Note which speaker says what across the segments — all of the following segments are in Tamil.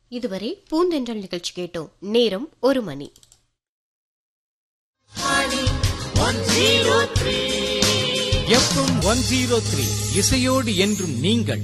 Speaker 1: இதுவரை பூந்தென்றல் நிகழ்ச்சி கேட்டோம் நேரம் ஒரு மணி
Speaker 2: எஃப்எம் ஒன் ஜீரோ த்ரீ இசையோடு என்றும் நீங்கள்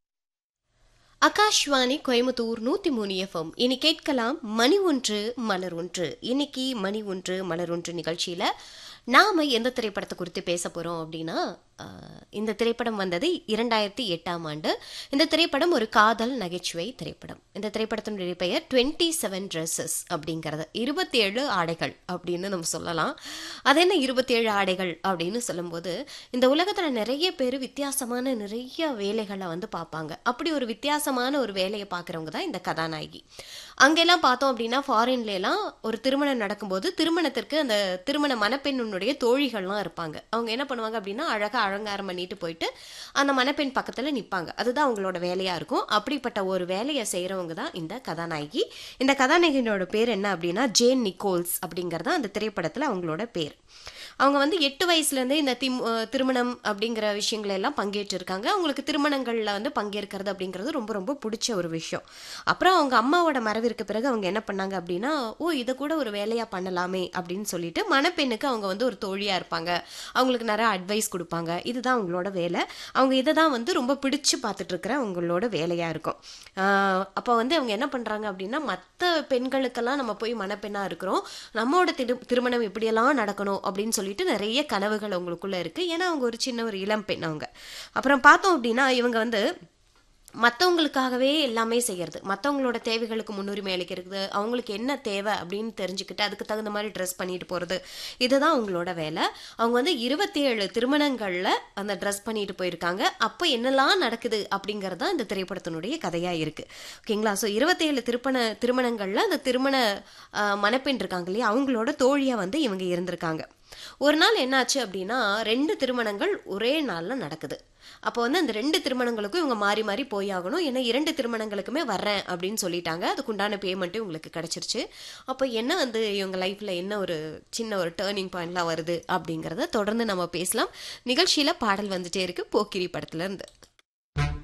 Speaker 1: ஆகாஷ்வாணி கோயம்புத்தூர் நூத்தி மூணு எஃப்எம் இனி கேட்கலாம் மணி ஒன்று மலர் ஒன்று இன்னைக்கு மணி ஒன்று மலர் ஒன்று நிகழ்ச்சியில நாம எந்த திரைப்படத்தை குறித்து பேச போறோம் அப்படின்னா ஆஹ், இந்த திரைப்படம் வந்தது இரண்டாயிரத்தி எட்டாம் ஆண்டு இந்த திரைப்படம் ஒரு காதல் நகைச்சுவை திரைப்படம் இந்த திரைப்படத்தினுடைய பெயர் டுவெண்ட்டி செவன் ட்ரெஸ்ஸஸ் அப்படிங்கிறது இருபத்தி ஏழு ஆடைகள் அப்படின்னு நம்ம சொல்லலாம் அது என்ன இருபத்தி ஏழு ஆடைகள் அப்படின்னு சொல்லும்போது இந்த உலகத்துல நிறைய பேர் வித்தியாசமான நிறைய வேலைகளை வந்து பார்ப்பாங்க அப்படி ஒரு வித்தியாசமான ஒரு வேலையை பார்க்குறவங்க தான் இந்த கதாநாயகி அங்கெல்லாம் பார்த்தோம் அப்படின்னா ஃபாரின்ல எல்லாம் ஒரு திருமணம் நடக்கும்போது திருமணத்திற்கு அந்த திருமண மணப்பெண்ணுடைய தோழிகள்லாம் இருப்பாங்க அவங்க என்ன பண்ணுவாங்க அப்படின்னா அழகா அலங்காரம் பண்ணிட்டு போயிட்டு அந்த மணப்பெண் பக்கத்துல நிப்பாங்க அதுதான் அவங்களோட வேலையா இருக்கும் அப்படிப்பட்ட ஒரு வேலையை செய்றவங்க தான் இந்த கதாநாயகி இந்த கதாநாயகியோட பேர் என்ன அப்படின்னா ஜேன் நிக்கோல்ஸ் அப்படிங்கறது அந்த திரைப்படத்துல அவங்களோட பேர் அவங்க வந்து எட்டு வயசுலேருந்தே இந்த திம் அஹ் திருமணம் அப்படிங்கிற விஷயங்கள் எல்லாம் பங்கேற்றிருக்காங்க அவங்களுக்கு திருமணங்களில் வந்து பங்கேற்கிறது அப்படிங்கிறது ரொம்ப ரொம்ப பிடிச்ச ஒரு விஷயம் அப்புறம் அவங்க அம்மாவோட மறைவிற்கு பிறகு அவங்க என்ன பண்ணாங்க அப்படின்னா ஓ இதை கூட ஒரு வேலையாக பண்ணலாமே அப்படின்னு சொல்லிட்டு மணப்பெண்ணுக்கு அவங்க வந்து ஒரு தோழியாக இருப்பாங்க அவங்களுக்கு நிறைய அட்வைஸ் கொடுப்பாங்க இதுதான் அவங்களோட வேலை அவங்க இதை தான் வந்து ரொம்ப பிடிச்சு பார்த்துட்டு இருக்கிற அவங்களோட வேலையாக இருக்கும் அப்போ வந்து அவங்க என்ன பண்ணுறாங்க அப்படின்னா மற்ற பெண்களுக்கெல்லாம் நம்ம போய் மணப்பெண்ணாக இருக்கிறோம் நம்மளோட திரு திருமணம் இப்படியெல்லாம் நடக்கணும் அப்படின்னு சொல்லிட்டு நிறைய கனவுகள் அவங்களுக்குள்ள இருக்கு ஏன்னா அவங்க ஒரு சின்ன ஒரு இளம் பெண் அவங்க அப்புறம் பார்த்தோம் அப்படின்னா இவங்க வந்து மற்றவங்களுக்காகவே எல்லாமே செய்யறது மற்றவங்களோட தேவைகளுக்கு முன்னுரிமை அளிக்கிறது அவங்களுக்கு என்ன தேவை அப்படின்னு தெரிஞ்சுக்கிட்டு அதுக்கு தகுந்த மாதிரி ட்ரெஸ் பண்ணிட்டு போகிறது இதுதான் அவங்களோட வேலை அவங்க வந்து இருபத்தி ஏழு திருமணங்களில் அந்த ட்ரெஸ் பண்ணிட்டு போயிருக்காங்க அப்போ என்னெல்லாம் நடக்குது அப்படிங்கிறது தான் இந்த திரைப்படத்தினுடைய கதையாக இருக்குது ஓகேங்களா ஸோ இருபத்தேழு திருப்பண திருமணங்களில் அந்த திருமண ஆஹ், மணப்பெண் இருக்காங்க இல்லையா அவங்களோட தோழியாக வந்து இவங்க இருந்திருக்காங்க ஒரு நாள் என்னாச்சு அப்படின்னா ரெண்டு திருமணங்கள் ஒரே நாளில் நடக்குது அப்போ வந்து அந்த ரெண்டு திருமணங்களுக்கும் இவங்க மாறி மாறி போய் ஆகணும் ஏன்னா இரண்டு திருமணங்களுக்குமே வர்றேன் அப்படின்னு சொல்லிட்டாங்க அதுக்குண்டான பேமெண்ட்டும் இவங்களுக்கு கிடைச்சிருச்சு அப்போ என்ன வந்து இவங்க லைஃப்ல என்ன ஒரு சின்ன ஒரு டேர்னிங் பாயிண்ட்லாம் வருது அப்படிங்கிறத தொடர்ந்து நம்ம பேசலாம் நிகழ்ச்சியில பாடல் வந்துட்டே இருக்கு போக்கிரி படத்துல இருந்து